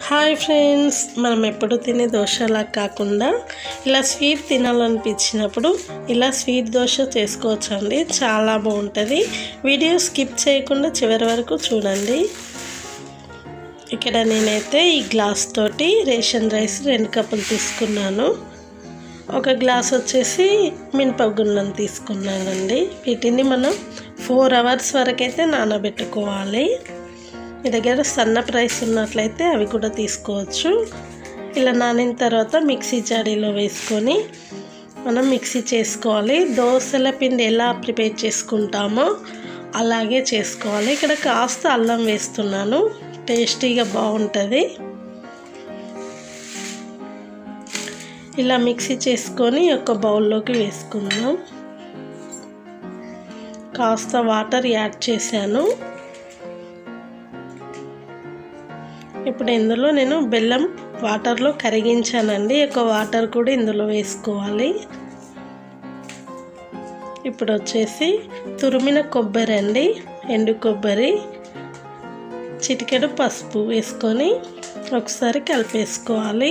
hi friends మనం ఎప్పుడు తినే దోశలా కాకుండా ఇలా స్వీట్ తినాలనిపించినప్పుడు ఇలా స్వీట్ దోశ చేసుకోవచ్చండి చాలా బాగుంటుంది వీడియో స్కిప్ చేయకుండా చివరి వరకు చూడండి ఇక్కడ నేనైతే ఈ గ్లాస్ తోటి రేషన్ రైస్ రెండు కప్పులు తీసుకున్నాను ఒక గ్లాస్ వచ్చేసి మినపగుళ్ళను తీసుకున్నానండి వీటిని మనం ఫోర్ అవర్స్ వరకు అయితే నానబెట్టుకోవాలి మీ దగ్గర సన్నపు రైస్ ఉన్నట్లయితే అవి కూడా తీసుకోవచ్చు ఇలా నానిన తర్వాత మిక్సీ జాడీలో వేసుకొని మనం మిక్సీ చేసుకోవాలి దోశల పిండి ఎలా ప్రిపేర్ చేసుకుంటామో అలాగే చేసుకోవాలి ఇక్కడ కాస్త అల్లం వేస్తున్నాను టేస్టీగా బాగుంటుంది ఇలా మిక్సీ చేసుకొని ఒక బౌల్లోకి వేసుకుందాం కాస్త వాటర్ యాడ్ చేశాను ఇప్పుడు ఇందులో నేను బెల్లం వాటర్లో కరిగించానండి ఒక వాటర్ కూడా ఇందులో వేసుకోవాలి ఇప్పుడు వచ్చేసి తురిమిన కొబ్బరి అండి ఎండు కొబ్బరి చిటికెడు పసుపు వేసుకొని ఒకసారి కలిపేసుకోవాలి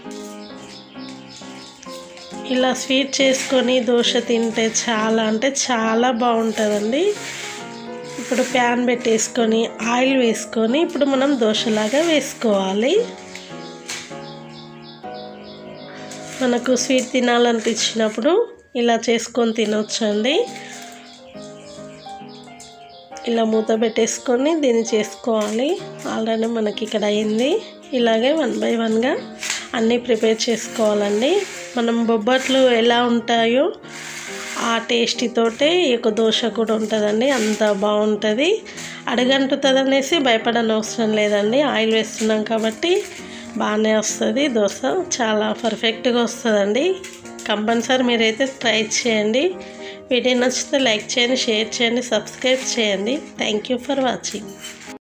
ఇలా స్వీట్ చేసుకొని దోశ తింటే చాలా అంటే చాలా బాగుంటుందండి ఇప్పుడు ప్యాన్ పెట్టేసుకొని ఆయిల్ వేసుకొని ఇప్పుడు మనం దోశలాగా వేసుకోవాలి మనకు స్వీట్ తినాలనిపించినప్పుడు ఇలా చేసుకొని తినొచ్చండి ఇలా మూత పెట్టేసుకొని దీన్ని చేసుకోవాలి ఆల్రెడీ మనకి ఇక్కడ అయింది ఇలాగే వన్ బై వన్గా అన్నీ ప్రిపేర్ చేసుకోవాలండి మనం బొబ్బట్లు ఎలా ఉంటాయో ఆ టేస్టీతోటే ఈ యొక్క దోశ కూడా ఉంటుందండి అంత బాగుంటుంది అడగంటుతుంది అనేసి భయపడని అవసరం లేదండి ఆయిల్ వేస్తున్నాం కాబట్టి బాగానే వస్తుంది దోశ చాలా పర్ఫెక్ట్గా వస్తుందండి కంపల్సరీ మీరైతే ట్రై చేయండి వీడియో నచ్చితే లైక్ చేయండి షేర్ చేయండి సబ్స్క్రైబ్ చేయండి థ్యాంక్ యూ ఫర్ వాచింగ్